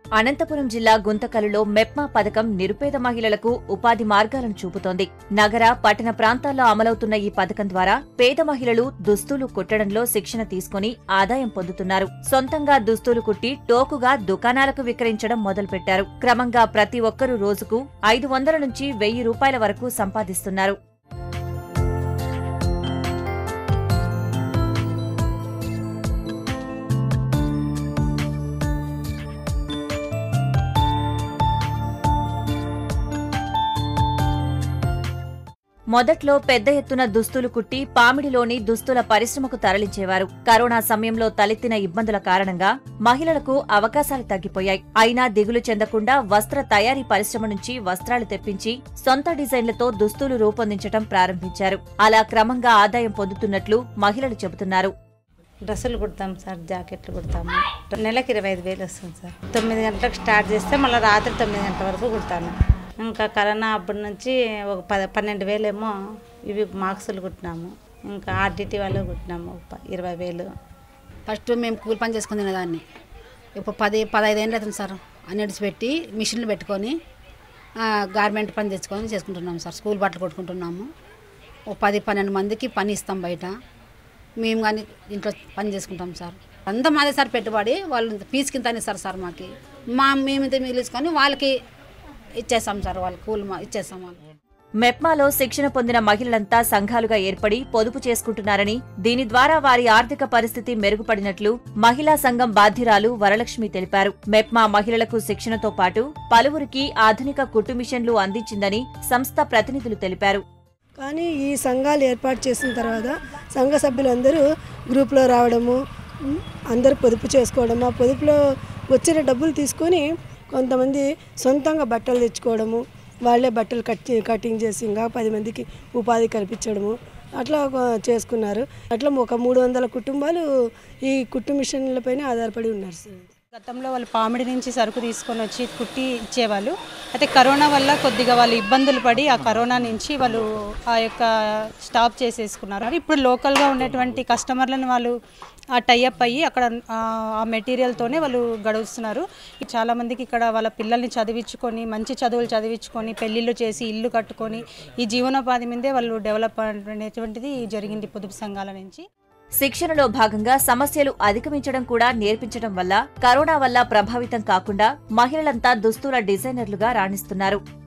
అనంతపురం జిల్లా గుంతకలులో మెప్మా పథకం నిరుపేద మహిళలకు ఉపాధి మార్గాలను చూపుతోంది నగర పట్టణ ప్రాంతాల్లో అమలవుతున్న ఈ పథకం ద్వారా పేద మహిళలు దుస్తులు కుట్టడంలో శిక్షణ తీసుకుని ఆదాయం పొందుతున్నారు సొంతంగా దుస్తులు కుట్టి టోకుగా దుకాణాలకు విక్రయించడం మొదలుపెట్టారు క్రమంగా ప్రతి ఒక్కరూ రోజుకు ఐదు వందల నుంచి వెయ్యి రూపాయల వరకు సంపాదిస్తున్నారు మొదట్లో పెద్ద ఎత్తున దుస్తులు కుట్టి పామిడిలోని దుస్తుల పరిశ్రమకు తరలించేవారు కరోనా సమయంలో తలెత్తిన ఇబ్బందుల కారణంగా మహిళలకు అవకాశాలు తగ్గిపోయాయి అయినా దిగులు చెందకుండా వస్త్ర తయారీ పరిశ్రమ నుంచి వస్త్రాలు తెప్పించి సొంత డిజైన్లతో దుస్తులు రూపొందించడం ప్రారంభించారు అలా క్రమంగా ఆదాయం పొందుతున్నట్లు మహిళలు చెబుతున్నారు డ్రెస్సులు కుడతాం సార్ జాకెట్లు కుడతాము నెలకి ఇరవై ఐదు వేలు వస్తుంది సార్ తొమ్మిది గంటలకు స్టార్ట్ చేస్తే మళ్ళీ రాత్రి తొమ్మిది గంటల వరకు కుడతాను ఇంకా కరోనా అప్పటి నుంచి ఒక పద పన్నెండు వేలేమో ఇవి మార్క్సులు కుట్టినాము ఇంకా ఆర్డిటీ వాళ్ళు కుట్టినాము ఒక ప- ఇరవై వేలు ఫస్ట్ మేము కూలి పని చేసుకుని తినేదాన్ని ఇప్పుడు పది పదహైదు ఏళ్ళు అవుతుంది సార్ అన్నిటిసి పెట్టి మిషన్లు పెట్టుకొని ఆ, గార్మెంట్ పని తెచ్చుకొని చేసుకుంటున్నాము సార్ స్కూల్ బట్టలు కొట్టుకుంటున్నాము ఓ పది పన్నెండు మందికి పని ఇస్తాం బయట మేము కానీ ఇంట్లో పని చేసుకుంటాం సార్ అంతా మాదే సార్ పెట్టుబడి వాళ్ళు ఫీజు కింద ఇస్తారు సార్ మాకు మా మేమైతే మిగిలించుకొని వాళ్ళకి ఇచ్చేస్తాం సార్ వాళ్ళు కూలి మా ఇచ్చేస్తాం వాళ్ళు మెప్మాలో శిక్షణ పొందిన మహిళలంతా సంఘాలుగా ఏర్పడి పొదుపు చేసుకుంటున్నారని దీని ద్వారా వారి ఆర్థిక పరిస్థితి మెరుగుపడినట్లు మహిళా సంఘం బాధ్యురాలు వరలక్ష్మి తెలిపారు మెప్మా మహిళలకు శిక్షణతో పాటు పలువురికి ఆధునిక కుట్టు మిషన్లు అందించిందని సంస్థ ప్రతినిధులు తెలిపారు కానీ ఈ సంఘాలు ఏర్పాటు చేసిన తర్వాత సంఘ సభ్యులందరూ గ్రూప్లో రావడము ఉమ్, అందరూ పొదుపు చేసుకోవడము ఆ పొదుపులో వచ్చిన డబ్బులు తీసుకొని కొంతమంది సొంతంగా బట్టలు తెచ్చుకోవడము వాళ్ళే బట్టలు కట్ కటింగ్ చేసి ఇంకా పది మందికి ఉపాధి కల్పించడము అట్లా ఒక చేసుకున్నారు అట్లా ఒక మూడు వందల కుటుంబాలు ఈ కుట్టు మిషన్లపైన ఆధారపడి ఉన్నారు సార్ గతంలో వాళ్ళు పామిడి నుంచి సరుకు తీసుకొని వచ్చి కుట్టి ఇచ్చేవాళ్ళు అయితే కరోనా వల్ల కొద్దిగా వాళ్ళు ఇబ్బందులు పడి ఆ కరోనా నుంచి వాళ్ళు ఆ యొక్క స్టాప్ చేసేసుకున్నారు ఇప్పుడు లోకల్గా ఉన్నటువంటి కస్టమర్లను వాళ్ళు ఆ టైఅప్ అయ్యి అక్కడ ఆ ఆ మెటీరియల్తోనే వాళ్ళు గడుస్తున్నారు చాలామందికి ఇక్కడ వాళ్ళ పిల్లల్ని చదివించుకొని మంచి చదువులు చదివించుకొని పెళ్ళిళ్ళు చేసి ఇల్లు కట్టుకొని ఈ జీవనోపాధి మీదే వాళ్ళు డెవలప్ అనేటువంటిది జరిగింది పొదుపు సంఘాల నుంచి శిక్షణలో భాగంగా సమస్యలు అధిగమించడం కూడా నేర్పించడం వల్ల కరోనా వల్ల ప్రభావితం కాకుండా మహిళలంతా దుస్తుల డిజైనర్లుగా రాణిస్తున్నారు